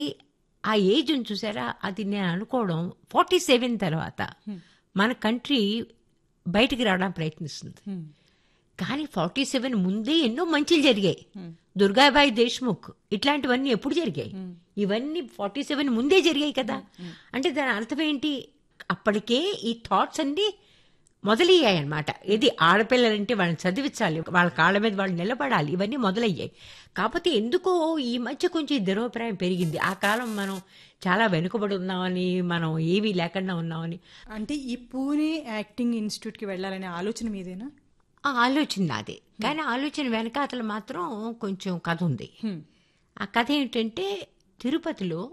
ఆ ఏజ్ చూసారా అది నేను అనుకోవడం ఫార్టీ సెవెన్ తర్వాత మన కంట్రీ బయటికి రావడానికి ప్రయత్నిస్తుంది కానీ ఫార్టీ సెవెన్ ముందే ఎన్నో మంచిలు జరిగాయి దుర్గాబాయి దేశ్ముఖ్ ఇట్లాంటివన్నీ ఎప్పుడు జరిగాయి ఇవన్నీ ఫార్టీ సెవెన్ ముందే జరిగాయి కదా అంటే దాని అర్థం ఏంటి అప్పటికే ఈ థాట్స్ అన్ని మొదలయ్యాయి అనమాట ఇది ఆడపిల్లలంటే వాళ్ళని చదివించాలి వాళ్ళ కాళ్ళ మీద వాళ్ళు నిలబడాలి ఇవన్నీ మొదలయ్యాయి కాకపోతే ఎందుకో ఈ మధ్య కొంచెం ఈ దురభిప్రాయం పెరిగింది ఆ కాలం మనం చాలా వెనుకబడి ఉన్నామని మనం ఏమీ లేకుండా ఉన్నామని అంటే ఈ పూణే యాక్టింగ్ ఇన్స్టిట్యూట్ కి వెళ్ళాలనే ఆలోచన మీదేనా ఆ ఆలోచన నాదే కానీ ఆలోచన వెనకాతల మాత్రం కొంచెం కథ ఉంది ఆ కథ ఏంటంటే తిరుపతిలో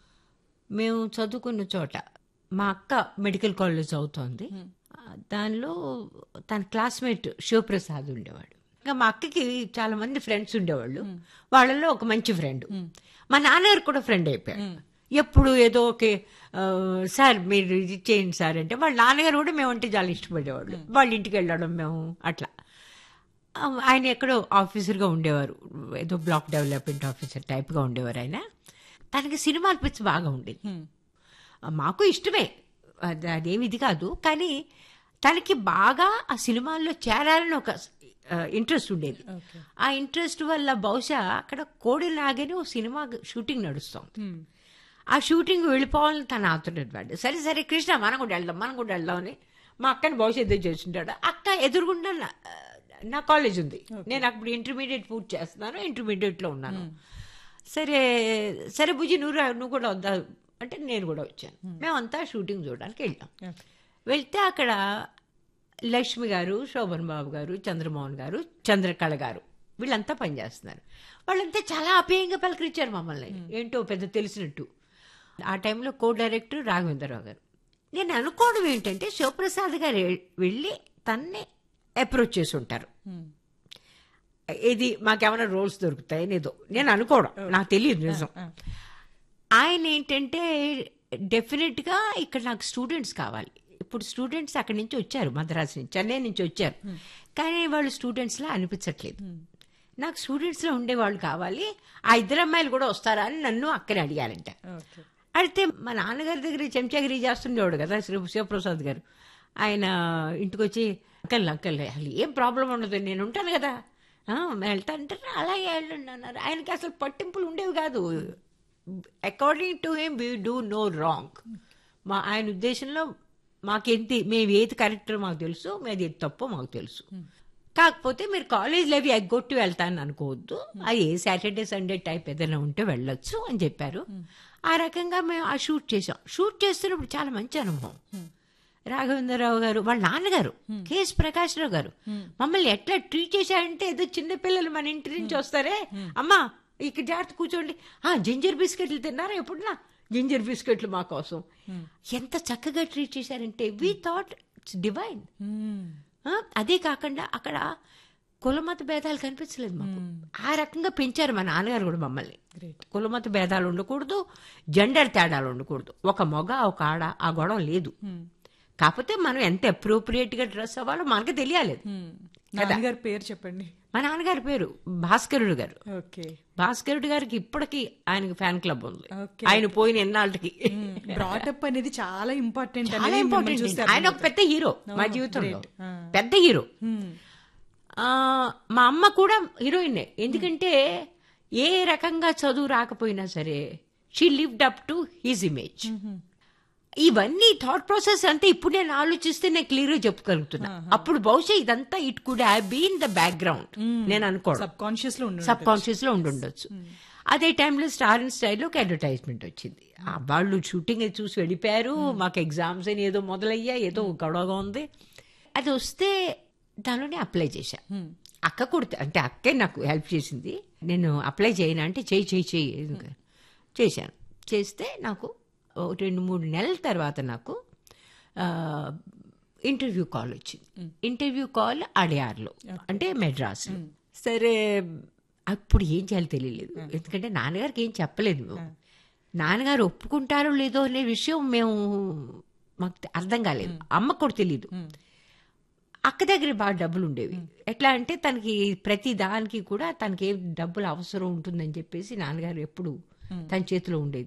మేము చదువుకున్న చోట మా అక్క మెడికల్ కాలేజ్ చదువుతోంది ఆ, దానిలో తన క్లాస్మేట్ శివప్రసాద్ ఉండేవాడు ఇంకా మా అక్కకి చాలా మంది ఫ్రెండ్స్ ఉండేవాళ్ళు వాళ్ళలో ఒక మంచి ఫ్రెండ్ మా నాన్నగారు కూడా ఫ్రెండ్ అయిపోయాడు ఎప్పుడు ఏదో ఓకే ఆ, సార్ మీరు ఇది చేయండి సార్ అంటే వాళ్ళ నాన్నగారు కూడా మేమంటే చాలా ఇష్టపడేవాళ్ళు వాళ్ళ ఇంటికి వెళ్ళడం మేము అట్లా ఆ, ఆయన ఎక్కడో ఆఫీసర్గా ఉండేవారు ఏదో బ్లాక్ డెవలప్మెంట్ ఆఫీసర్ టైప్గా ఉండేవారు ఆయన తనకి సినిమాలు పిచ్చి బాగా ఉండేది ఆ, మాకు ఇష్టమే అది అదేమి ఇది కాదు కానీ తనకి బాగా ఆ సినిమాల్లో చేరాలని ఒక ఇంట్రెస్ట్ ఉండేది ఆ ఇంట్రెస్ట్ వల్ల బహుశా అక్కడ కోడిలాగని ఓ సినిమా షూటింగ్ నడుస్తుంది ఆ షూటింగ్ వెళ్ళిపోవాలని తన ఆతున్నటువంటి సరే సరే కృష్ణ మనం కూడా వెళ్దాం మనం కూడా వెళ్దాం అని మా అక్కని బహుశా ఎదురు చేస్తుంటాడు అక్క ఎదురుగుండా నా- నా కాలేజ్ ఉంది నేను అప్పుడు ఇంటర్మీడియట్ పూర్తి చేస్తున్నాను ఇంటర్మీడియట్లో ఉన్నాను సరే సరే బుజ్జి నువ్వు రా- నువ్వు కూడా వద్దా అంటే నేను కూడా వచ్చాను మేమంతా షూటింగ్ చూడడానికి వెళ్ళాం వెళ్తే అక్కడ లక్ష్మి గారు శోభన్ బాబు గారు చంద్రమోహన్ గారు చంద్రకళ గారు వీళ్ళంతా పనిచేస్తున్నారు వాళ్ళంతా చాలా ఆప్యాయంగా పలకరించారు మమ్మల్ని ఏంటో పెద్ద తెలిసినట్టు ఆ టైంలో కో డైరెక్టర్ రాఘవేంద్రరావు గారు నేను అనుకోవడం ఏంటంటే శివప్రసాద్ గారు వెళ్ళి తన్నే అప్రోచ్ చేసి ఉంటారు ఇది మాకేమైనా రోల్స్ దొరుకుతాయని ఏదో నేను అనుకోవడం నాకు తెలియదు నిజం ఆయన ఏంటంటే డెఫినెట్గా ఇక్కడ నాకు స్టూడెంట్స్ కావాలి ఇప్పుడు స్టూడెంట్స్ అక్కడి నుంచి వచ్చారు మద్రాసు నుంచి చెన్నై నుంచి వచ్చారు కానీ వాళ్ళు స్టూడెంట్స్లా అనిపించట్లేదు నాకు స్టూడెంట్స్లో ఉండేవాళ్ళు కావాలి ఆ ఇద్దరు అమ్మాయిలు కూడా వస్తారా అని నన్ను అక్కనే అడిగారంట ఓకే అడిగితే మా నాన్నగారి దగ్గర చెంచాగిరి చేస్తుండేవాడు కదా శ్రీ శివప్రసాద్ గారు ఆయన ఇంటికి వచ్చి అంకల్ అంకల్ అసలు ఏం ప్రాబ్లం ఉండదు నేను ఉంటాను కదా ఆ, వెళ్తా అంటే అలాగే వెళ్ళండి అన్నారు ఆయనకి అసలు పట్టింపులు ఉండేవి కాదు according to him we do no wrong మా ఆయన ఉద్దేశంలో మాకేంటి మేము ఏది కరెక్ట్ మాకు తెలుసు మేము ఏది తప్పో మాకు తెలుసు కాకపోతే మీరు కాలేజ్లో అవి ఎగ్గొట్టి వెళ్తాను అనుకోవద్దు అది ఏ సాటర్డే సండే టైప్ ఏదైనా ఉంటే వెళ్ళొచ్చు అని చెప్పారు ఆ రకంగా మేము ఆ షూట్ చేసాం షూట్ చేస్తున్నప్పుడు చాలా మంచి అనుభవం రాఘవేంద్రరావు గారు వాళ్ళ నాన్నగారు కేఎస్ ప్రకాశ్రావు గారు మమ్మల్ని ఎట్లా ట్రీట్ చేశారంటే ఏదో చిన్న పిల్లలు మన ఇంటి నుంచి వస్తారే అమ్మా ఇక్కడ జాగ్రత్త కూర్చోండి ఆ జింజర్ బిస్కెట్లు తిన్నారా ఎప్పుడునా జింజర్ బిస్కెట్లు మా కోసం ఎంత చక్కగా ట్రీట్ చేశారంటే వీ థాట్ ఇట్స్ డివైన్ ఆ, అదే కాకుండా అక్కడ కులమత భేదాలు కనిపించలేదు మాకు ఆ రకంగా పెంచారు మా నాన్నగారు కూడా మమ్మల్ని కులమత భేదాలు ఉండకూడదు జెండర్ తేడాలు ఉండకూడదు ఒక మొగ ఒక ఆడ ఆ గొడవ లేదు కాకపోతే మనం ఎంత అప్రోప్రియేట్ గా డ్రెస్ అవ్వాలో మనకు తెలియాలేదు నాన్నగారి పేరు చెప్పండి మా నాన్నగారి పేరు భాస్కరుడు గారు ఓకే భాస్కరుడు గారికి ఇప్పటికీ ఆయనకి ఫ్యాన్ క్లబ్ ఉంది Okay. ఆయన పోయిన ఎన్నాళ్ళకి బ్రాటప్ అనేది చాలా ఇంపార్టెంట్ చాలా ఇంపార్టెంట్ ఆయన ఒక పెద్ద హీరో మా జీవితంలో పెద్ద హీరో ఆ, మా అమ్మ కూడా హీరోయినే ఎందుకంటే ఏ రకంగా చదువు రాకపోయినా సరే she lived up to his image ఇవన్నీ థాట్ ప్రాసెస్ అంతా ఇప్పుడు నేను ఆలోచిస్తే నేను క్లియర్ గా చెప్పగలుగుతున్నా అప్పుడు బహుశా ఇదంతా it could have been the background నేను అనుకోవడం సబ్ కాన్షియస్ లో ఉండు సబ్ కాన్షియస్ లో ఉండుండొచ్చు అదే టైంలో స్టార్ అండ్ స్టైల్లో ఒక అడ్వర్టైజ్మెంట్ వచ్చింది ఆ వాళ్ళు షూటింగ్ అది చూసి వెళ్ళిపోయారు మాకు ఎగ్జామ్స్ అని ఏదో మొదలయ్యా ఏదో గొడవగా ఉంది అది వస్తే దానిలోనే అప్లై చేశా అక్క కూడా అంటే అక్కే నాకు హెల్ప్ చేసింది నేను అప్లై చేయను అంటే చేయి చేయి చేయి ఎందుకు? చేశాను చేస్తే నాకు ఓ రెండు మూడు నెలల తర్వాత నాకు ఇంటర్వ్యూ కాల్ వచ్చింది ఇంటర్వ్యూ కాల్ అడియార్లో అంటే మెడ్రాస్లో సరే అప్పుడు ఏం చేయాలో తెలియలేదు ఎందుకంటే నాన్నగారికి ఏం చెప్పలేదు మేము నాన్నగారు ఒప్పుకుంటారో లేదో అనే విషయం మేము మాకు అర్థం కాలేదు అమ్మకు కూడా తెలియదు అక్క దగ్గర బాగా డబ్బులు ఉండేవి ఎట్లా అంటే తనకి ప్రతి దానికి కూడా తనకి ఏ డబ్బులు అవసరం ఉంటుందని చెప్పేసి నాన్నగారు ఎప్పుడు తన చేతిలో ఉండేది